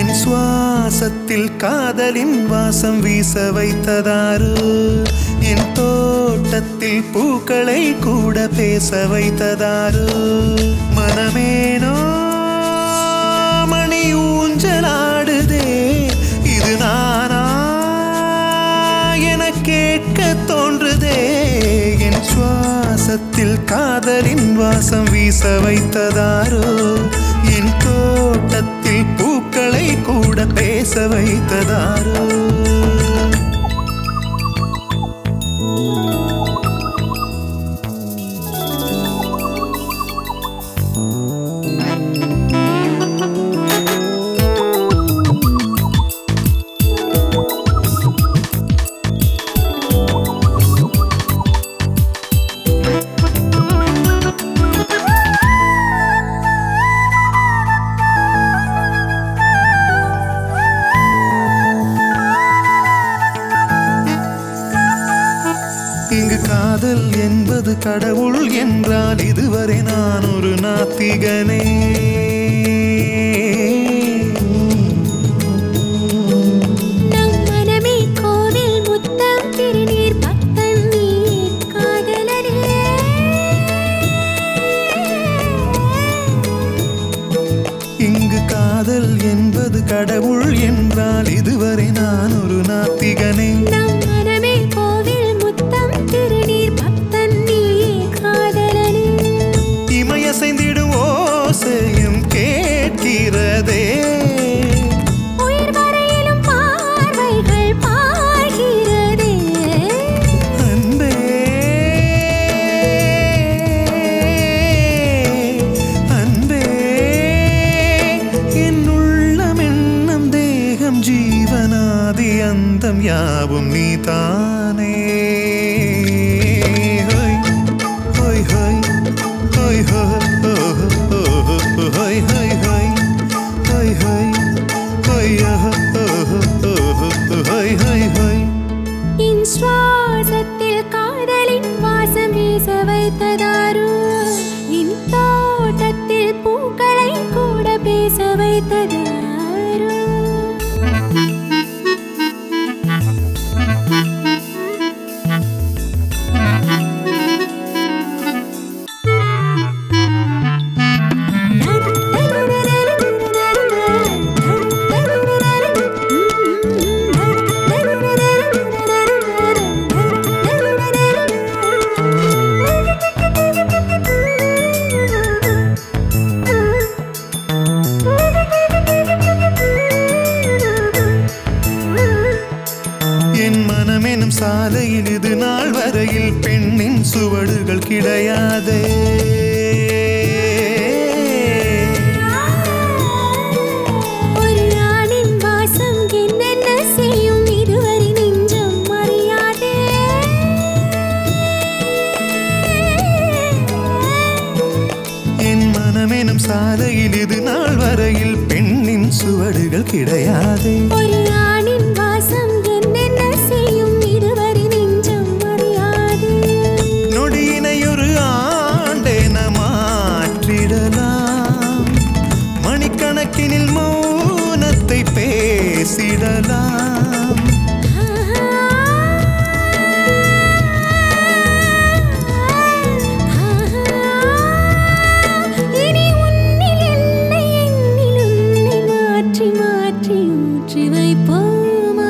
என் சுவாசத்தில் காதலின் வாசம் வீச வைத்ததாரு என் தோட்டத்தில் பூக்களை கூட பேச வைத்ததாரு மனமேனோ மணி ஊஞ்சலாடுதே இது நானா என கேட்க தோன்றுதே என் சுவாசத்தில் காதலின் வாசம் வீச வைத்ததாரோ என் தோட்டத்தில் பூக்களை கூட பேச வைத்ததாரோ இங்கு காதல் என்பது கடவுள் என்றால் இதுவரை நான் ஒரு நாத்திகனே நம் மனமே கோவில் முத்தம் திருநீர் பக்தன் நீ காதலனே இங்கு காதல் என்பது கடவுள் என்றால் இதுவரை நான் ஒரு நாத்திகனே நம் மனமே கோவில் முத்தம் திருநீர் பக்தன் நீ காதலனே இமையசைந்திடும் ஓசையும் கேட்கிறதே உயிர் வரையிலும் பார்வைகள் பாய்கிறதே அன்பே அன்பே என் உள்ளம் எண்ணம் தேகம் ஜீவனாதி அந்தம் யாவும் நீ தானே ஹோய் ஹோய் ஹோய் ஹோய் ஹோய் ஹோய் ஹோய் ஹோய் ஹோய் ஹோய் ஹோய் ஹோய் ஹோய் என் சுவாசத்தில் காதலின் வாசம் வீச வைத்ததாரு என் தோட்டத்தில் பூக்களை கூட பேச வைத்ததாரு என் மனமெனும் சாலையில் இது நாள் வரையில் பெண்ணின் சுவடுகள் கிடையாதே ஒரு ஆணின் வாசம் என்னென்ன செய்யும் இதுவரை நெஞ்சம் அறியாதே என் மனமெனும் சாலையில் இது நாள் வரையில் பெண்ணின் சுவடுகள் கிடையாதே ஒரு ஆணின் வாசம் என்னென்ன செய்யும் இதுவரை நெஞ்சம் அறியாதே நொடியினை ஒரு ஆண்டென மாற்றிடலாம் மணிக்கணக்கினில் மௌனத்தை பேசிடலாம் இனி உன்னில் என்னை என்னில் உன்னை மாற்றி மாற்றி ஊற்றி வைப்போமா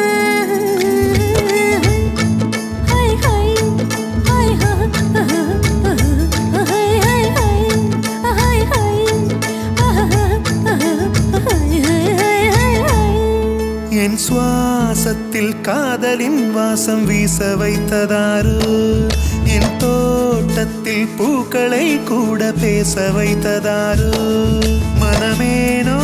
ஹை ஹை ஹை ஹை ஹை ஹை என் சுவாசத்தில் காதலின் வாசம் வீச வைத்ததாரு என் தோட்டத்தில் பூக்களை கூட பேச வைத்ததாரு மனமேனோ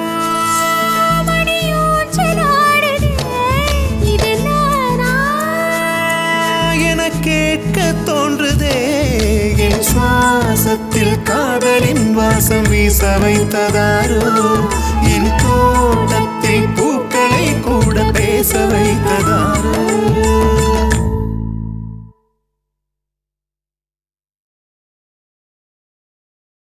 இது நானா என கேட்க தோன்றுதே என் சுவாசத்தில் காதலின் வாசம் வீச வைத்ததாரோ என் தோட்டத்தில் பூக்களை கூட பேச வைத்த